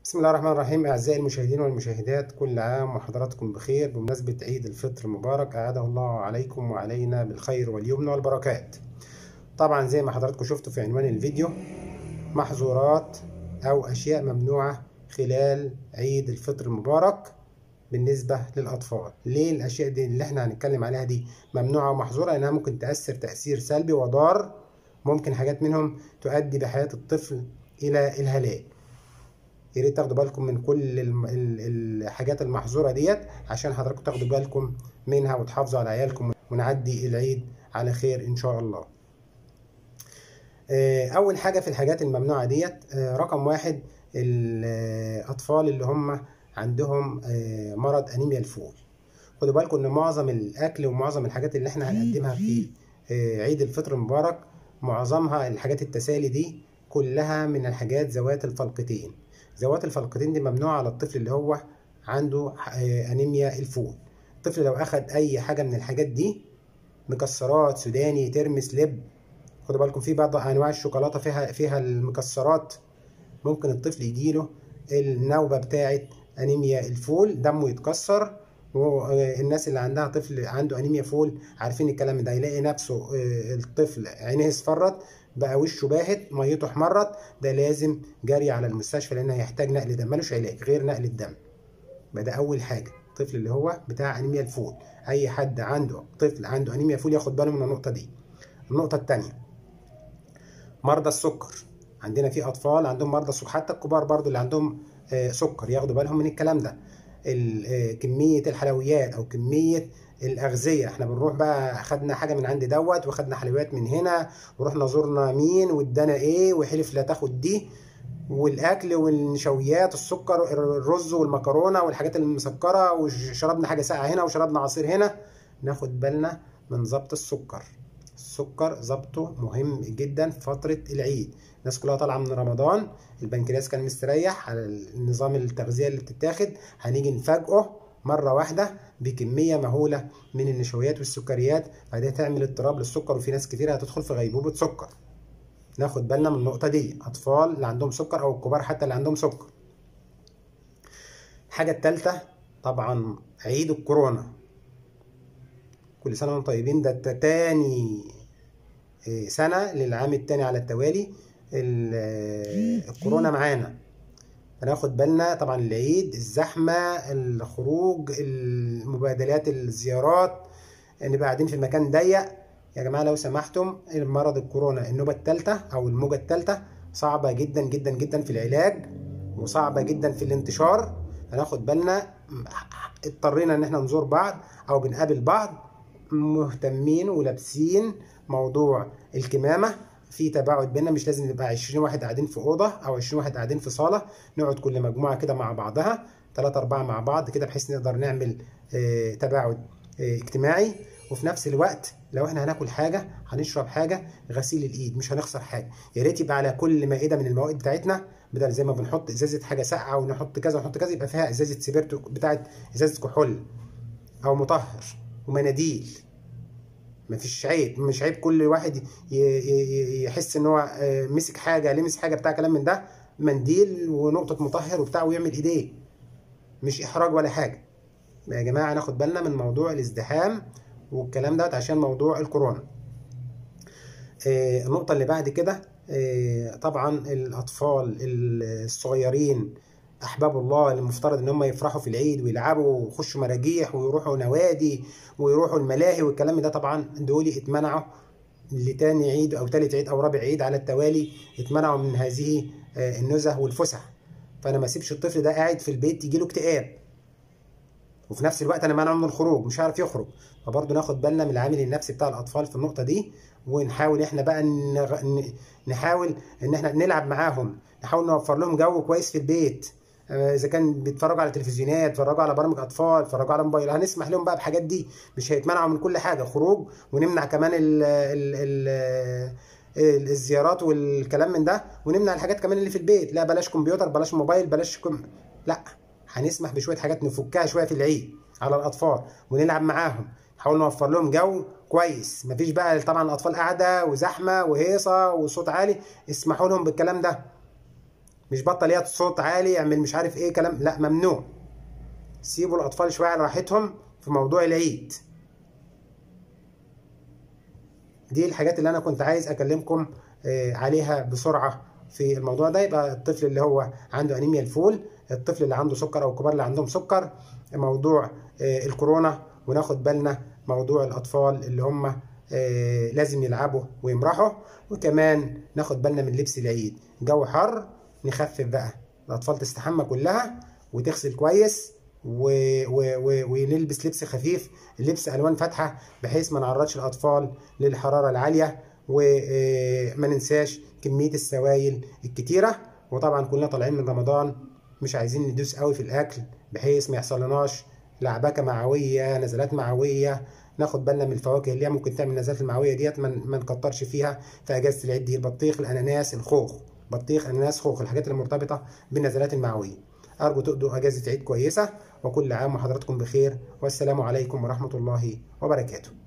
بسم الله الرحمن الرحيم أعزائي المشاهدين والمشاهدات كل عام وحضراتكم بخير بمناسبة عيد الفطر المبارك أعاده الله عليكم وعلينا بالخير واليمن والبركات طبعا زي ما حضراتكم شفتوا في عنوان الفيديو محظورات أو أشياء ممنوعة خلال عيد الفطر المبارك بالنسبة للأطفال ليه الأشياء دي اللي احنا هنتكلم عليها دي ممنوعة ومحظورة لأنها ممكن تأثر تأثير سلبي وضار ممكن حاجات منهم تؤدي بحياة الطفل إلى الهلاك يا ريت تاخدوا بالكم من كل الحاجات المحظوره ديت عشان حضراتكم تاخدوا بالكم منها وتحافظوا على عيالكم ونعدي العيد على خير ان شاء الله اول حاجه في الحاجات الممنوعه ديت رقم واحد الاطفال اللي هم عندهم مرض انيميا الفول خدوا بالكم ان معظم الاكل ومعظم الحاجات اللي احنا هنقدمها في عيد الفطر المبارك معظمها الحاجات التسالي دي كلها من الحاجات ذوات الفلقتين ذوات الفلقتين دي ممنوعة على الطفل اللي هو عنده أنيميا الفول الطفل لو أخد أي حاجة من الحاجات دي مكسرات سوداني ترمس لب خدوا بالكم في بعض أنواع الشوكولاتة فيها فيها المكسرات ممكن الطفل يجيله النوبة بتاعة أنيميا الفول دمه يتكسر والناس اللي عندها طفل عنده أنيميا فول عارفين الكلام ده يلاقي نفسه الطفل عينيه اصفرت بقى وشه باهت ميته احمرت ده لازم جري على المستشفى لانه هيحتاج نقل دم ملوش علاج غير نقل الدم يبقى ده اول حاجه الطفل اللي هو بتاع انيميا الفول اي حد عنده طفل عنده انيميا فول ياخد باله من النقطه دي النقطه الثانيه مرضى السكر عندنا في اطفال عندهم مرضى السكر حتى الكبار برضو اللي عندهم سكر ياخدوا بالهم من الكلام ده كميه الحلويات او كميه الاغذيه احنا بنروح بقى خدنا حاجه من عند دوت وخدنا حلويات من هنا ورحنا زرنا مين وادانا ايه وحلف لا تاخد دي والاكل والنشويات السكر الرز والمكرونه والحاجات المسكره وشربنا حاجه ساقعه هنا وشربنا عصير هنا ناخد بالنا من ضبط السكر السكر ضبطه مهم جدا في فتره العيد الناس كلها طالعه من رمضان البنكرياس كان مستريح على النظام التغذيه اللي بتتاخد هنيجي نفاجئه مره واحده بكميه مهوله من النشويات والسكريات بعدها تعمل اضطراب للسكر وفي ناس كتير هتدخل في غيبوبه سكر ناخد بالنا من النقطه دي اطفال اللي عندهم سكر او الكبار حتى اللي عندهم سكر الحاجه الثالثه طبعا عيد الكورونا كل سنه وانتم طيبين ده تاني سنه للعام الثاني على التوالي الكورونا معانا هناخد بالنا طبعا العيد الزحمه الخروج المبادلات الزيارات نبقى قاعدين في مكان ضيق يا جماعه لو سمحتم مرض الكورونا النوبه الثالثه او الموجه الثالثه صعبه جدا جدا جدا في العلاج وصعبه جدا في الانتشار هناخد بالنا اضطرينا ان احنا نزور بعض او بنقابل بعض مهتمين ولابسين موضوع الكمامه في تباعد بيننا مش لازم نبقى 20 واحد قاعدين في اوضه او 20 واحد قاعدين في صاله نقعد كل مجموعه كده مع بعضها 3 4 مع بعض كده بحيث نقدر نعمل اه تباعد اه اجتماعي وفي نفس الوقت لو احنا هناكل حاجه هنشرب حاجه غسيل الايد مش هنخسر حاجه يا ريت يبقى على كل مائده من الموائد بتاعتنا بدل زي ما بنحط ازازه حاجه ساقعه ونحط كذا ونحط كذا يبقى فيها ازازه سيبرتو بتاعت ازازه كحول او مطهر ومناديل مفيش عيب مش عيب كل واحد يحس ان هو مسك حاجه لمس حاجه بتاع كلام من ده منديل ونقطه مطهر وبتاع ويعمل ايديه مش احراج ولا حاجه يا جماعه ناخد بالنا من موضوع الازدحام والكلام دوت عشان موضوع الكورونا النقطه اللي بعد كده طبعا الاطفال الصغيرين احباب الله اللي المفترض ان هم يفرحوا في العيد ويلعبوا ويخشوا مراجيح ويروحوا نوادي ويروحوا الملاهي والكلام ده طبعا دول اتمنعوا لتاني عيد او تالت عيد او رابع عيد على التوالي اتمنعوا من هذه النزه والفسح فانا ما اسيبش الطفل ده قاعد في البيت يجيله اكتئاب وفي نفس الوقت انا مانعه من الخروج مش هيعرف يخرج فبرضه ناخد بالنا من العامل النفسي بتاع الاطفال في النقطه دي ونحاول احنا بقى نحاول ان احنا نلعب معاهم نحاول نوفر لهم جو كويس في البيت اذا كان بيتفرجوا على تلفزيونات بيتفرجوا على برامج اطفال بيتفرجوا على موبايل هنسمح لهم بقى بحاجات دي مش هيتمنعوا من كل حاجه خروج ونمنع كمان ال ال ال الزيارات والكلام من ده ونمنع الحاجات كمان اللي في البيت لا بلاش كمبيوتر بلاش موبايل بلاش كم... لا هنسمح بشويه حاجات نفكها شويه في العيد على الاطفال ونلعب معاهم نحاول نوفر لهم جو كويس مفيش بقى طبعا الاطفال قاعده وزحمه وهيصه وصوت عالي اسمحوا لهم بالكلام ده مش بطل صوت عالي يعمل مش عارف ايه كلام لا ممنوع سيبوا الاطفال شويه على راحتهم في موضوع العيد دي الحاجات اللي انا كنت عايز اكلمكم عليها بسرعه في الموضوع ده يبقى الطفل اللي هو عنده انيميا الفول الطفل اللي عنده سكر او الكبار اللي عندهم سكر موضوع الكورونا وناخد بالنا موضوع الاطفال اللي هم لازم يلعبوا ويمرحوا وكمان ناخد بالنا من لبس العيد جو حر نخفف بقى الاطفال تستحمى كلها وتغسل كويس و... و... و... ونلبس لبس خفيف لبس الوان فاتحه بحيث ما نعرضش الاطفال للحراره العاليه وما ننساش كميه السوائل الكتيره وطبعا كلنا طالعين من رمضان مش عايزين ندوس قوي في الاكل بحيث ما يحصلناش لعبكه معويه نزلات معويه ناخد بالنا من الفواكه اللي هي ممكن تعمل نزلات المعويه ديت ما نكترش فيها في اجازه العيد دي البطيخ الاناناس الخوخ بطيخ اناناس خوخ الحاجات اللي مرتبطه بالنزلات المعويه ارجو تقضوا اجازه عيد كويسه وكل عام وحضراتكم بخير والسلام عليكم ورحمه الله وبركاته